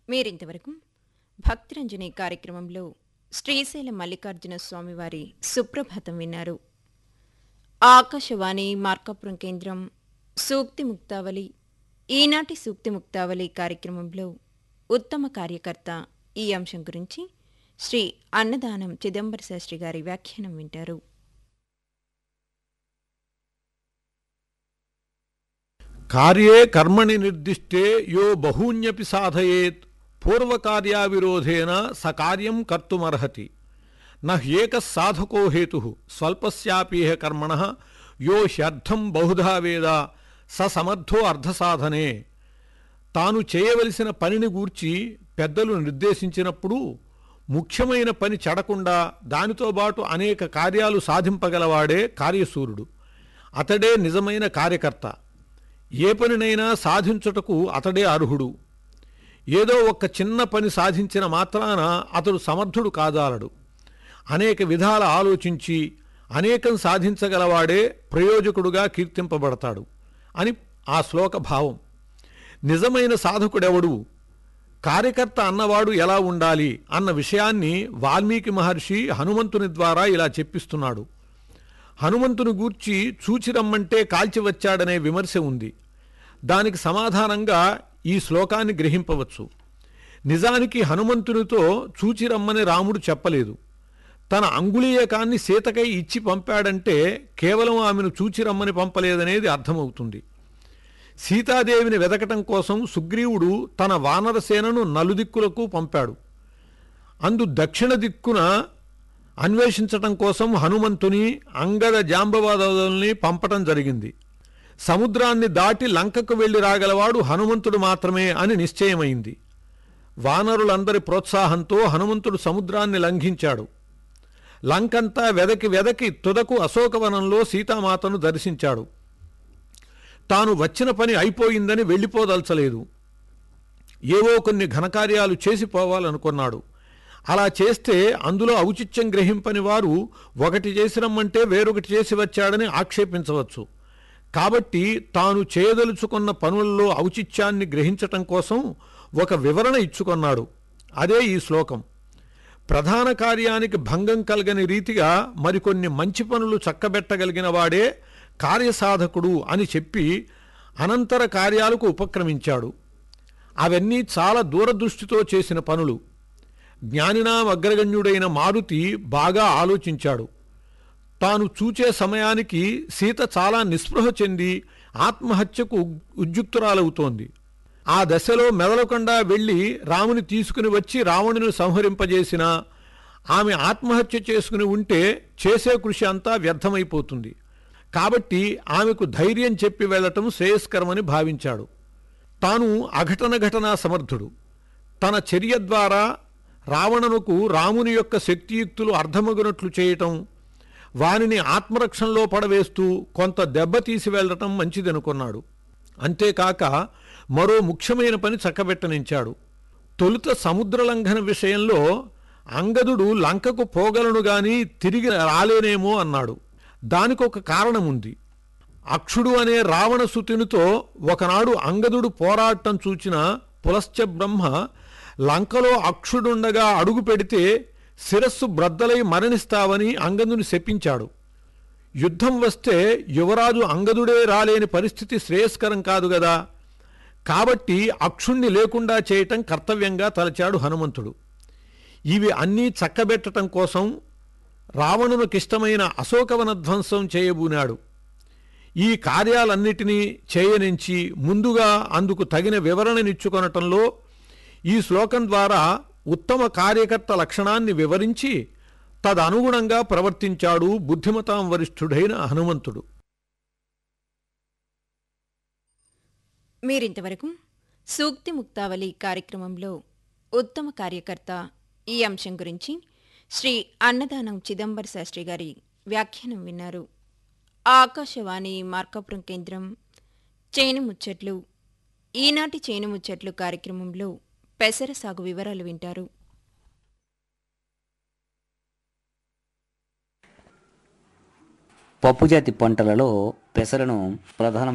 మీరింతవరకు భక్తిరంజని కార్యక్రమంలో శ్రీశైలం మల్లికార్జున స్వామివారి సుప్రభాతం విన్నారు ఆకాశవాణి మార్కాపురం కేంద్రం సూక్తి ముక్తావళి ఈనాటి సూక్తి ముక్తావళి కార్యక్రమంలో ఉత్తమ కార్యకర్త ఈ అంశం గురించి శ్రీ అన్నదానం చిదంబర శాస్త్రి గారి వ్యాఖ్యానం వింటారు కార్యే కర్మణి నిర్దిష్టే యో బహూన్యపి సాధయేత్ పూర్వకార్యావిరోధేన సకార్యం కర్తుమర్హతి నహ్యేక సాధకో హేతు స్వల్పస్యాపీహ కర్మణ యో హ్యర్థం బహుధా వేద స సమర్థో అర్థసాధనే తాను చేయవలసిన పనిని గూర్చి పెద్దలు నిర్దేశించినప్పుడు ముఖ్యమైన పని చెడకుండా దానితో పాటు అనేక కార్యాలు సాధింపగలవాడే కార్యసూరుడు అతడే నిజమైన కార్యకర్త ఏ పనినైనా సాధించుటకు అతడే అర్హుడు ఏదో ఒక్క చిన్న పని సాధించిన మాత్రాన అతడు సమర్థుడు కాదాలడు అనేక విధాల ఆలోచించి అనేకం సాధించగలవాడే ప్రయోజకుడుగా కీర్తింపబడతాడు అని ఆ శ్లోక భావం నిజమైన సాధకుడెవడు కార్యకర్త అన్నవాడు ఎలా ఉండాలి అన్న విషయాన్ని వాల్మీకి మహర్షి హనుమంతుని ద్వారా ఇలా చెప్పిస్తున్నాడు హనుమంతుని గూర్చి చూచిరమ్మంటే కాల్చి వచ్చాడనే విమర్శ ఉంది దానికి సమాధానంగా ఈ శ్లోకాన్ని గ్రహింపవచ్చు నిజానికి హనుమంతునితో చూచిరమ్మని రాముడు చెప్పలేదు తన అంగుళీయకాన్ని సీతకై ఇచ్చి పంపాడంటే కేవలం ఆమెను చూచిరమ్మని పంపలేదనేది అర్థమవుతుంది సీతాదేవిని వెదకటం కోసం సుగ్రీవుడు తన వానరసేనను నలుదిక్కులకు పంపాడు అందు దక్షిణ దిక్కున అన్వేషించటం కోసం హనుమంతుని అంగద జాంబవాదుల్ని పంపటం జరిగింది సముద్రాన్ని దాటి లంకకు వెళ్లి రాగలవాడు హనుమంతుడు మాత్రమే అని నిశ్చయమైంది వానరులందరి ప్రోత్సాహంతో హనుమంతుడు సముద్రాన్ని లంఘించాడు లంకంతా వెదకి వెదకి తుదకు అశోకవనంలో సీతామాతను దర్శించాడు తాను వచ్చిన పని అయిపోయిందని వెళ్ళిపోదలచలేదు ఏవో కొన్ని ఘనకార్యాలు చేసిపోవాలనుకున్నాడు అలా చేస్తే అందులో ఔచిత్యం గ్రహింపని వారు ఒకటి చేసిరమ్మంటే వేరొకటి చేసి వచ్చాడని ఆక్షేపించవచ్చు కాబట్టి తాను చేయదలుచుకున్న పనుల్లో ఔచిత్యాన్ని గ్రహించటం కోసం ఒక వివరణ ఇచ్చుకొన్నాడు అదే ఈ శ్లోకం ప్రధాన కార్యానికి భంగం కలగని రీతిగా మరికొన్ని మంచి పనులు చక్కబెట్టగలిగిన వాడే కార్యసాధకుడు అని చెప్పి అనంతర కార్యాలకు ఉపక్రమించాడు అవన్నీ చాలా దూరదృష్టితో చేసిన పనులు జ్ఞానినాం అగ్రగణ్యుడైన మారుతి బాగా ఆలోచించాడు తాను చూచే సమయానికి సీత చాలా నిస్పృహ చెంది ఆత్మహత్యకు ఉద్యుక్తురాలవుతోంది ఆ దశలో మెదలకుండా వెళ్ళి రాముని తీసుకుని వచ్చి రావణుని సంహరింపజేసిన ఆమె ఆత్మహత్య చేసుకుని ఉంటే చేసే కృషి అంతా వ్యర్థమైపోతుంది కాబట్టి ఆమెకు ధైర్యం చెప్పి వెళ్ళటం శ్రేయస్కరమని భావించాడు తాను అఘటన ఘటనా సమర్థుడు తన చర్య ద్వారా రావణునకు రాముని యొక్క శక్తియుక్తులు అర్థమగునట్లు చేయటం వానిని ఆత్మరక్షణలో పడవేస్తూ కొంత దెబ్బ తీసి వెళ్ళటం మంచిదనుకున్నాడు అంతేకాక మరో ముఖ్యమైన పని చక్కబెట్టనించాడు తొలుత సముద్రలంఘన విషయంలో అంగదుడు లంకకు పోగలను గాని తిరిగి రాలేనేమో అన్నాడు దానికొక కారణముంది అక్షుడు అనే రావణసుతునితో ఒకనాడు అంగదుడు పోరాటం చూచిన పులశ్చ బ్రహ్మ లంకలో అక్షుడుండగా అడుగు పెడితే శిరస్సు బ్రద్దలై మరణిస్తావని అంగదుని శపించాడు యుద్ధం వస్తే యువరాజు అంగదుడే రాలేని పరిస్థితి శ్రేయస్కరం కాదు గదా కాబట్టి అక్షుణ్ణి లేకుండా చేయటం కర్తవ్యంగా తలచాడు హనుమంతుడు ఇవి అన్నీ చక్కబెట్టటం కోసం రావణునికిష్టమైన అశోకవన ధ్వంసం చేయబూనాడు ఈ కార్యాలన్నిటినీ చేయనించి ముందుగా అందుకు తగిన వివరణనిచ్చుకొనటంలో ఈ శ్లోకం ద్వారా ఉత్తమ కార్యకర్త లక్షణాన్ని వివరించి తదనుగుణంగా ప్రవర్తించాడు బుద్ధిమతాం వరిష్ఠుడైన హనుమంతుడు మీరింతవరకు సూక్తి ముక్తావళి కార్యక్రమంలో ఉత్తమ కార్యకర్త ఈ అంశం గురించి శ్రీ అన్నదానం చిదంబర శాస్త్రి గారి వ్యాఖ్యానం విన్నారు ఆకాశవాణి మార్కాపురం కేంద్రం చేను ముచ్చట్లు ఈనాటి చేను ముచ్చట్లు కార్యక్రమంలో పెసర సాగు వివరాలు వింటారు పప్పుజాతి పంటలలో పెసరను ప్రధాన